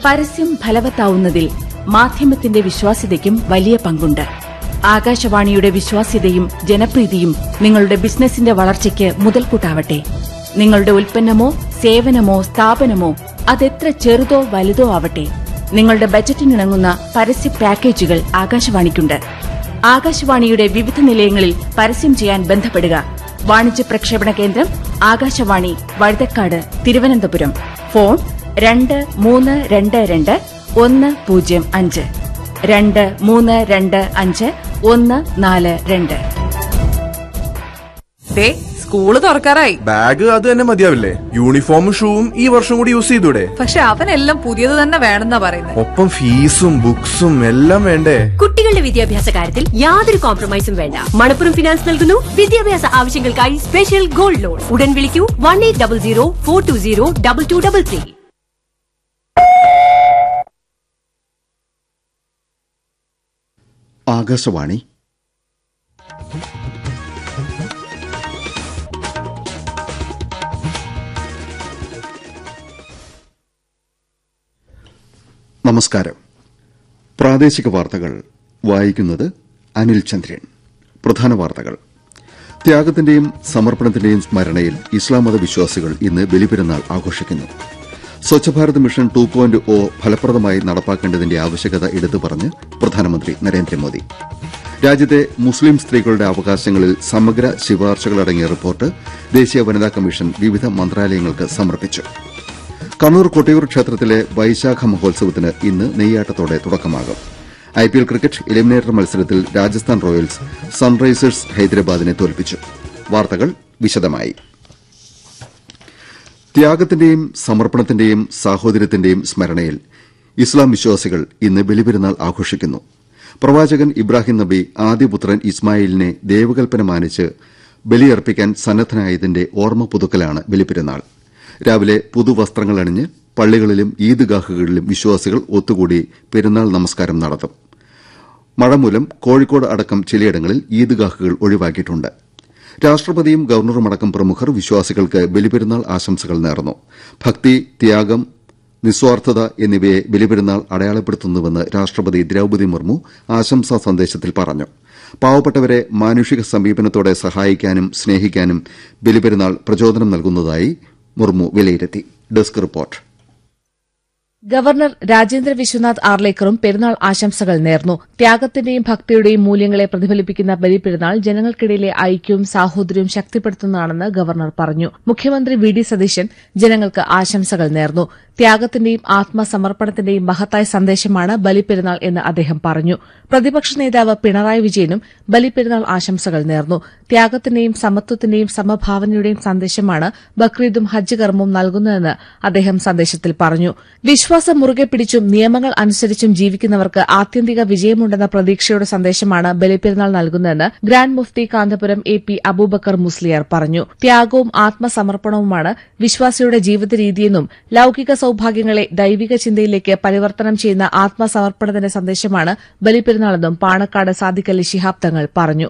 പരസ്യം ഫലവത്താവുന്നതിൽ മാധ്യമത്തിന്റെ വിശ്വാസ്യതയ്ക്കും വലിയ പങ്കുണ്ട് ആകാശവാണിയുടെ വിശ്വാസ്യതയും ജനപ്രീതിയും നിങ്ങളുടെ ബിസിനസിന്റെ വളർച്ചയ്ക്ക് മുതൽക്കൂട്ടാവട്ടെ നിങ്ങളുടെ ഉൽപ്പന്നമോ സേവനമോ സ്ഥാപനമോ അതെത്ര ചെറുതോ വലുതോ ആവട്ടെ നിങ്ങളുടെ ബജറ്റിനിണങ്ങുന്ന പരസ്യ പാക്കേജുകൾ ആകാശവാണിക്കുണ്ട് ആകാശവാണിയുടെ വിവിധ നിലയങ്ങളിൽ പരസ്യം ചെയ്യാൻ ബന്ധപ്പെടുക വാണിജ്യ പ്രക്ഷേപണ കേന്ദ്രം ആകാശവാണി വഴുതക്കാട് തിരുവനന്തപുരം ഫോൺ രണ്ട് മൂന്ന് രണ്ട് രണ്ട് ഒന്ന് പൂജ്യം അഞ്ച് രണ്ട് മൂന്ന് രണ്ട് അഞ്ച് ഒന്ന് നാല് രണ്ട് ദേ സ്കൂള് തുറക്കാറായി ബാഗ് അത് തന്നെ മതിയാവില്ലേ യൂണിഫോമും ഷൂവും ഈ വർഷം കൂടി യൂസ് ചെയ്തൂടെ പക്ഷെ അവനെല്ലാം പുതിയത് തന്നെ വേണമെന്നാ പറയുന്നത് ഒപ്പം ഫീസും ബുക്സും എല്ലാം വേണ്ടേ കുട്ടികളുടെ വിദ്യാഭ്യാസ കാര്യത്തിൽ യാതൊരു കോംപ്രമൈസും വേണ്ട മണപ്പുറം ഫിനാൻസ് നൽകുന്നു വിദ്യാഭ്യാസ ആവശ്യങ്ങൾക്കായി സ്പെഷ്യൽ ഗോൾഡ് ലോൺ ഉടൻ വിളിക്കൂ one eight double zero four two zero double two double three Akashvani നമസ്കാരം പ്രാദേശിക വാർത്തകൾ വായിക്കുന്നത് അനിൽ ചന്ദ്രൻ പ്രധാന വാർത്തകൾ ത്യാഗത്തിന്റെയും സമർപ്പണത്തിന്റെയും സ്മരണയിൽ ഇസ്ലാം മത വിശ്വാസികൾ ഇന്ന് ബലിപെരുന്നാൾ ആഘോഷിക്കുന്നു Swachh Bharat mission two point O ഫലപ്രദമായി നടപ്പാക്കേണ്ടതിന്റെ ആവശ്യകത എടുത്തു പറഞ്ഞ് പ്രധാനമന്ത്രി നരേന്ദ്രമോദി രാജ്യത്തെ മുസ്ലിം സ്ത്രീകളുടെ അവകാശങ്ങളിൽ സമഗ്ര ശുപാർശകളടങ്ങിയ റിപ്പോർട്ട് ദേശീയ വനിതാ കമ്മീഷൻ വിവിധ മന്ത്രാലയങ്ങൾക്ക് സമർപ്പിച്ചു കണ്ണൂർ കൊട്ടിയൂർ ക്ഷേത്രത്തിലെ വൈശാഖ മഹോത്സവത്തിന് ഇന്ന് നെയ്യാട്ടത്തോടെ തുടക്കമാകും ഐപിഎൽ ക്രിക്കറ്റ് എലിമിനേറ്റർ മത്സരത്തിൽ രാജസ്ഥാൻ റോയൽസ് സൺറൈസേഴ്സ് ഹൈദരാബാദിനെ തോൽപ്പിച്ചു വാർത്തകൾ വിശദമായി ത്യാഗത്തിന്റെയും സമർപ്പണത്തിന്റെയും സാഹോദര്യത്തിന്റെയും സ്മരണയിൽ ഇസ്ലാം വിശ്വാസികൾ ഇന്ന് ബലിപെരുന്നാൾ ആഘോഷിക്കുന്നു പ്രവാചകൻ ഇബ്രാഹിം നബി ആദ്യപുത്രൻ ഇസ്മായിലിനെ ദൈവകൽപ്പന മാനിച്ച് ബലിയർപ്പിക്കാൻ സന്നദ്ധനായതിന്റെ ഓർമ്മ പുതുക്കലാണ് ബലിപെരുന്നാൾ രാവിലെ പുതുവസ്ത്രങ്ങൾ അണിഞ്ഞ് പള്ളികളിലും ഈദ്ഗാഹുകളിലും വിശ്വാസികൾ ഒത്തുകൂടി പെരുന്നാൾ നമസ്കാരം നടത്തും മഴ മൂലം കോഴിക്കോട് അടക്കം ചിലയിടങ്ങളിൽ ഈദ്ഗാഹുകൾ ഒഴിവാക്കിയിട്ടുണ്ട് രാഷ്ട്രപതിയും ഗവർണറുമടക്കം പ്രമുഖർ വിശ്വാസികൾക്ക് ബലിപെരുന്നാൾ ആശംസകൾ നേർന്നു ഭക്തി ത്യാഗം നിസ്വാർത്ഥത എന്നിവയെ ബലിപെരുന്നാൾ അടയാളപ്പെടുത്തുന്നുവെന്ന് രാഷ്ട്രപതി ദ്രൌപതി മുർമു ആശംസാ സന്ദേശത്തിൽ പറഞ്ഞു പാവപ്പെട്ടവരെ മാനുഷിക സമീപനത്തോടെ സഹായിക്കാനും സ്നേഹിക്കാനും ബലിപെരുന്നാൾ പ്രചോദനം നൽകുന്നതായി മുർമു വിലയിരുത്തി desk report governor Rajendra Vishwanath ആർലേക്കറും പെരുന്നാൾ ആശംസകൾ നേർന്നു ത്യാഗത്തിന്റെയും ഭക്തിയുടെയും മൂല്യങ്ങളെ പ്രതിഫലിപ്പിക്കുന്ന ബലിപെരുന്നാൾ ജനങ്ങൾക്കിടയിലെ ഐക്യവും സാഹോദര്യവും ശക്തിപ്പെടുത്തുന്നതാണെന്ന് ഗവർണർ പറഞ്ഞു മുഖ്യമന്ത്രി വി ഡി സതീശൻ ജനങ്ങൾക്ക് ആശംസകൾ നേർന്നു ത്യാഗത്തിന്റെയും ആത്മസമർപ്പണത്തിന്റെയും മഹത്തായ സന്ദേശമാണ് ബലിപെരുന്നാൾ എന്ന് അദ്ദേഹം പറഞ്ഞു പ്രതിപക്ഷ നേതാവ് പിണറായി വിജയനും ബലിപെരുന്നാൾ ആശംസകൾ നേർന്നു ത്യാഗത്തിന്റെയും സമത്വത്തിന്റെയും സമഭാവനയുടെയും സന്ദേശമാണ് ബക്രീദും ഹജ്ജ് കർമ്മവും നൽകുന്നതെന്ന് അദ്ദേഹം സന്ദേശത്തിൽ പറഞ്ഞു വിശ്വാസം മുറുകെ പിടിച്ചും നിയമങ്ങൾ അനുസരിച്ചും ജീവിക്കുന്നവർക്ക് ആത്യന്തിക വിജയമുണ്ടെന്ന പ്രതീക്ഷയുടെ സന്ദേശമാണ് ബലിപെരുന്നാൾ നൽകുന്നതെന്ന് grand Mufti Kanthapuram A P Abubakar Musliyar പറഞ്ഞു ത്യാഗവും ആത്മസമർപ്പണവുമാണ് വിശ്വാസിയുടെ ജീവിത രീതിയെന്നും ലൌകിക സൌഭാഗ്യങ്ങളെ ദൈവിക ചിന്തയിലേക്ക് പരിവർത്തനം ചെയ്യുന്ന ആത്മസമർപ്പണത്തിന്റെ സന്ദേശമാണ് ബലിപെരുന്നാളെന്നും പാണക്കാട് സാദിഖലി ശിഹാബ് തങ്ങൾ പറഞ്ഞു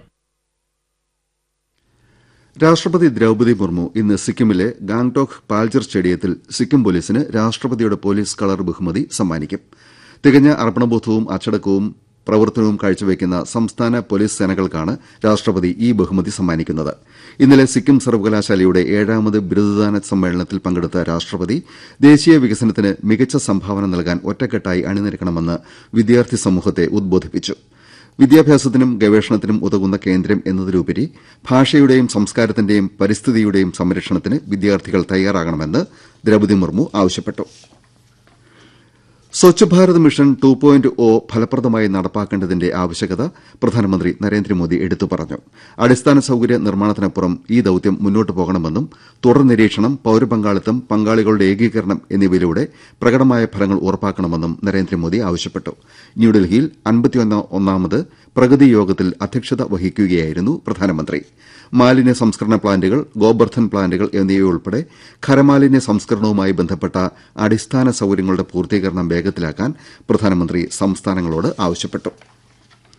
രാഷ്ട്രപതി ദ്രൌപതി മുർമു ഇന്ന് സിക്കിമിലെ ഗാംഗ്ടോക്ക് പാൽച്ചർ സ്റ്റേഡിയത്തിൽ സിക്കിം പോലീസിന് രാഷ്ട്രപതിയുടെ പോലീസ് കളർ ബഹുമതി സമ്മാനിക്കും തികഞ്ഞ അർപ്പണബോധവും അച്ചടക്കവും പ്രവർത്തനവും കാഴ്ചവെക്കുന്ന സംസ്ഥാന പോലീസ് സേനകൾക്കാണ് രാഷ്ട്രപതി ഈ ബഹുമതി സമ്മാനിക്കുന്നത് ഇന്നലെ സിക്കിം സർവകലാശാലയുടെ ഏഴാമത് ബിരുദദാന സമ്മേളനത്തിൽ പങ്കെടുത്ത രാഷ്ട്രപതി ദേശീയ വികസനത്തിന് മികച്ച സംഭാവന നൽകാൻ ഒറ്റക്കെട്ടായി അണിനിരക്കണമെന്ന് വിദ്യാർത്ഥി സമൂഹത്തെ ഉദ്ബോധിപ്പിച്ചു വിദ്യാഭ്യാസത്തിനും ഗവേഷണത്തിനും ഉതകുന്ന കേന്ദ്രം എന്നതിലുപരി ഭാഷയുടെയും സംസ്കാരത്തിന്റെയും പരിസ്ഥിതിയുടെയും സംരക്ഷണത്തിന് വിദ്യാർത്ഥികൾ തയ്യാറാകണമെന്ന് ദ്രൌപതി മുർമു ആവശ്യപ്പെട്ടു Swachh Bharat mission two point O ഫലപ്രദമായി നടപ്പാക്കേണ്ടതിന്റെ ആവശ്യകത പ്രധാനമന്ത്രി നരേന്ദ്രമോദി എടുത്തു പറഞ്ഞു അടിസ്ഥാന സൌകര്യ നിർമ്മാണത്തിനപ്പുറം ഈ ദൌത്യം മുന്നോട്ട് പോകണമെന്നും തുടർ നിരീക്ഷണം പൌരപങ്കാളിത്തം പങ്കാളികളുടെ ഏകീകരണം എന്നിവയിലൂടെ പ്രകടമായ ഫലങ്ങൾ ഉറപ്പാക്കണമെന്നും നരേന്ദ്രമോദി ആവശ്യപ്പെട്ടു ന്യൂഡൽഹിയിൽ ഒന്നാമത് പ്രഗതി യോഗത്തിൽ അധ്യക്ഷത വഹിക്കുകയായിരുന്നു പ്രധാനമന്ത്രി മാലിന്യ സംസ്കരണ പ്ലാന്റുകൾ ഗോബർദ്ധൻ പ്ലാന്റുകൾ എന്നിവയുൾപ്പെടെ ഖരമാലിന്യ സംസ്കരണവുമായി ബന്ധപ്പെട്ട അടിസ്ഥാന സൌകര്യങ്ങളുടെ പൂർത്തീകരണം വേഗത്തിലാക്കാൻ പ്രധാനമന്ത്രി സംസ്ഥാനങ്ങളോട് ആവശ്യപ്പെട്ടു